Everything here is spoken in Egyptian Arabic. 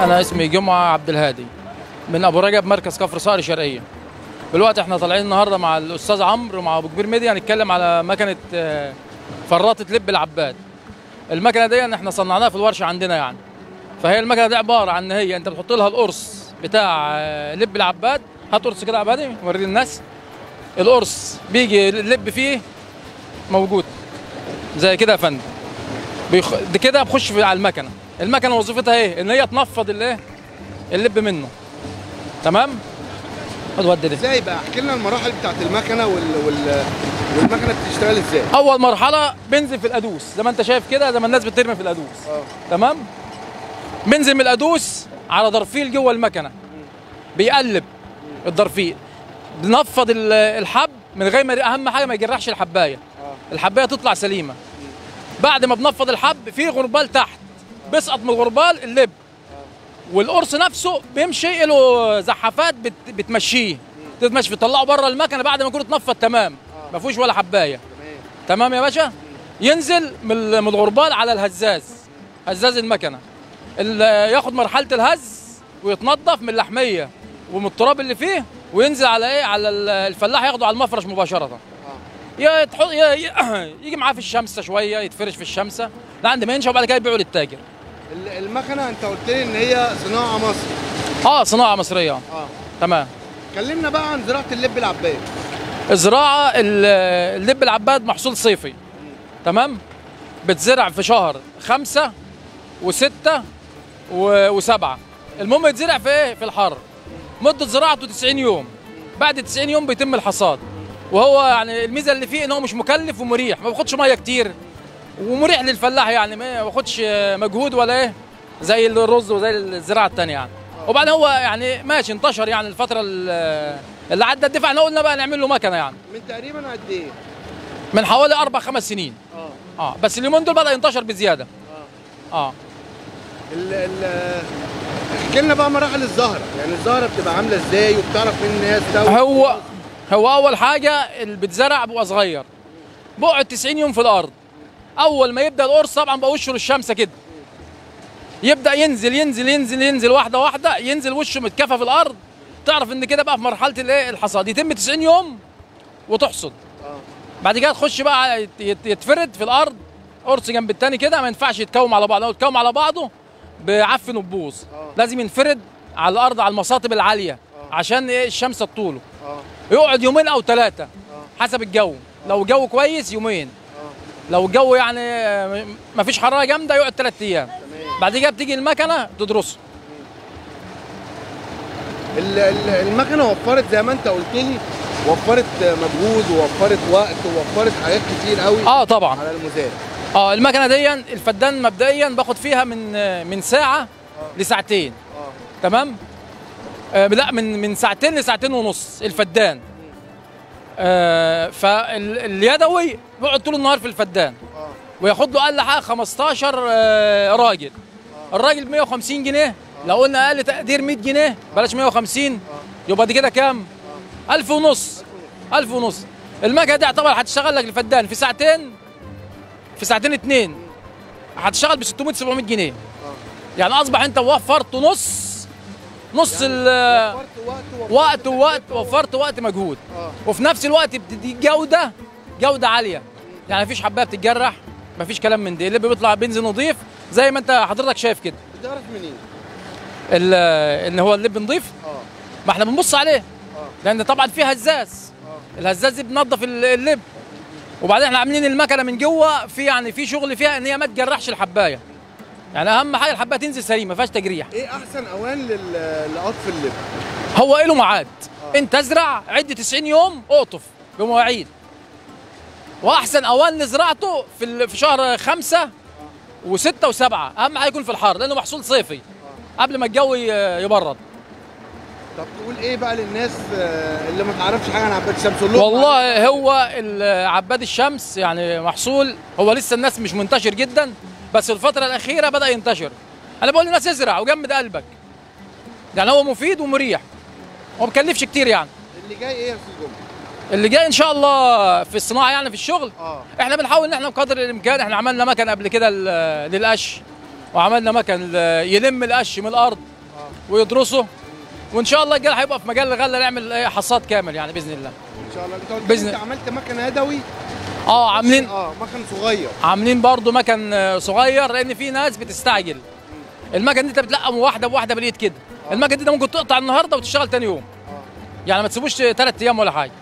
انا اسمي جمعه عبد الهادي من ابو رجب مركز كفر صقر شرقيه دلوقتي احنا طالعين النهارده مع الاستاذ عمرو ومع ابو كبير ميديا هنتكلم على مكنه آه، فراطه لب العباد المكنه دي احنا صنعناها في الورشه عندنا يعني فهي المكنه دي عباره عن ان هي انت بتحط لها القرص بتاع آه، لب العباد هات قرص كده عبادي وري للناس القرص بيجي اللب فيه موجود زي كده يا فندم بيخ... دي كده بخش في على المكنه المكنه وظيفتها ايه ان هي تنفض الايه اللب منه تمام اتودي ده ازاي بقى احكي لنا المراحل بتاعت المكنه وال... وال... والمكنه بتشتغل ازاي اول مرحله بنزل في الادوس زي ما انت شايف كده زي ما الناس بترمي في الادوس اه تمام بنزل من الادوس على ضرفيل جوه المكنه بيقلب الضرفيل بنفض ال- الحب من غير ما اهم حاجه ما يجرحش الحبايه اه الحبايه تطلع سليمه بعد ما بنفض الحب في غربال تحت بيسقط من الغربال اللب والقرص نفسه بيمشي له زحافات بت بتمشيه تتمشي بتطلعه بره المكنه بعد ما يكون اتنفض تمام ما فيهوش ولا حبايه تمام تمام يا باشا ينزل من ال- من الغربال على الهزاز هزاز المكنه ال- ياخد مرحله الهز ويتنضف من اللحميه ومن التراب اللي فيه وينزل على ايه على ال- الفلاح ياخده على المفرش مباشره اه يا تحط يا ي- يجي معاه في الشمسه شويه يتفرش في الشمسه لعند ما ينشف وبعد كده يبيعه للتاجر ال- المكنه انت قلت لي ان هي صناعه مصر اه صناعه مصريه اه تمام كلمنا بقى عن زراعه اللب العباد الزراعه ال- اللب العباد محصول صيفي تمام بتزرع في شهر خمسة وستة و- وسبعة المهم يتزرع في ايه في الحر مدة زراعته 90 يوم بعد 90 يوم بيتم الحصاد وهو يعني الميزة اللي فيه ان هو مش مكلف ومريح ما بياخدش مية كتير ومريح للفلاح يعني ما بياخدش مجهود ولا ايه زي الرز وزي الزراعة التانية يعني وبعدين هو يعني ماشي انتشر يعني الفترة ال- اللي عدت دي فاحنا قلنا بقى نعمل له مكنة يعني من تقريبا قد ايه من حوالي اربع خمس سنين اه اه بس اليومين دول بدا ينتشر بزياده اه اه ال ال احكي لنا بقى مراحل الزهره يعني الزهره بتبقى عامله ازاي وبتعرف مين الناس ده هو هو اول حاجه اللي بتزرع بيبقى صغير بقعد 90 يوم في الارض اول ما يبدا القرص طبعا بقى وشه للشمس كده يبدا ينزل ينزل ينزل ينزل واحده واحده ينزل وشه متكفى في الارض تعرف ان كده بقى في مرحله الايه الحصاد يتم 90 يوم وتحصد اه بعد كده تخش بقى يت- يت- يتفرد في الارض قرص جنب التاني كده ما ينفعش يتكوم على بعض لو اتكوم على بعضه بيعفن وبوظ آه. لازم ينفرد على الارض على المصاطب العاليه آه. عشان ايه الشمس تطوله اه يقعد يومين او ثلاثه اه حسب الجو لو الجو كويس يومين اه لو الجو يعني آه، ما فيش حراره جامده يقعد ثلاث ايام تمام بعد كده بتيجي المكنه تدرسه ال- ال- المكنه وفرت زي ما انت قلت لي وفرت مجهود ووفرت وقت ووفرت حاجات كتير قوي اه طبعا على المزارع اه المكنه دي الفدان مبدئيا باخد فيها من آه، من ساعه لساعتين اه تمام آه لا من من ساعتين لساعتين ونص الفدان آه فاليدوي بيقعد طول النهار في الفدان اه وياخد له اقل حاجه 15 آه راجل الراجل ب 150 جنيه لو قلنا اقل تقدير 100 جنيه بلاش 150 يبقى دي كده كام 1000 ونص 1000 ونص المكنه دي يعتبر هتشتغل لك الفدان في ساعتين في ساعتين اتنين هتشتغل ب 600 700 جنيه يعني اصبح انت وفرت نص نص ال وفرت وقت وقت ووقت وفرت وقت مجهود اه وفي نفس الوقت بتدي جوده جوده عاليه يعني مفيش حبايه بتتجرح مفيش كلام من دي اللي بيطلع بنزين نظيف زي ما انت حضرتك شايف كده بتعرف منين؟ ال- ان هو اللب نظيف اه ما احنا بنبص عليه اه لان طبعا فيه هزاز اه الهزاز دي بننضف ال- اللب وبعدين احنا عاملين المكنه من جوه في يعني في شغل فيها ان هي ما تجرحش الحبايه يعني اهم حاجه الحبايه تنزل سليمه ما فيهاش تجريح ايه احسن اوان لل- لقطف اللب؟ هو له ميعاد آه. انت ازرع عد 90 يوم اقطف بمواعيد واحسن اوان لزراعته في ال- في شهر خمسة وستة وسبعة اهم حاجه يكون في الحر لانه محصول صيفي قبل ما الجو ي- يبرد طب تقول ايه بقى للناس آه، اللي ما تعرفش حاجه عن عباد الشمس قول لهم والله هو ال- عباد الشمس يعني محصول هو لسه الناس مش منتشر جدا بس الفترة الأخيرة بدأ ينتشر أنا بقول للناس ازرع وجمد قلبك يعني هو مفيد ومريح وما بكلفش كتير يعني اللي جاي ايه يا استاذ جمعه؟ اللي جاي ان شاء الله في الصناعه يعني في الشغل اه احنا بنحاول ان احنا بقدر الامكان احنا عملنا مكن قبل كده ل- للقش وعملنا مكن ل- يلم القش من الارض ويدرسوا وان شاء الله الجاي هيبقى في مجال الغله نعمل إيه حصاد كامل يعني باذن الله ان شاء الله انت قلت لي بإذن- انت عملت مكن يدوي اه عاملين اه مكن صغير عاملين برضو مكن آه، صغير لان في ناس بتستعجل المكن دي انت بتلقم واحده بواحده بالايد كده المكن دي انت ممكن تقطع النهارده وتشتغل تاني يوم اه يعني ما تسيبوش ثلاث ايام ولا حاجه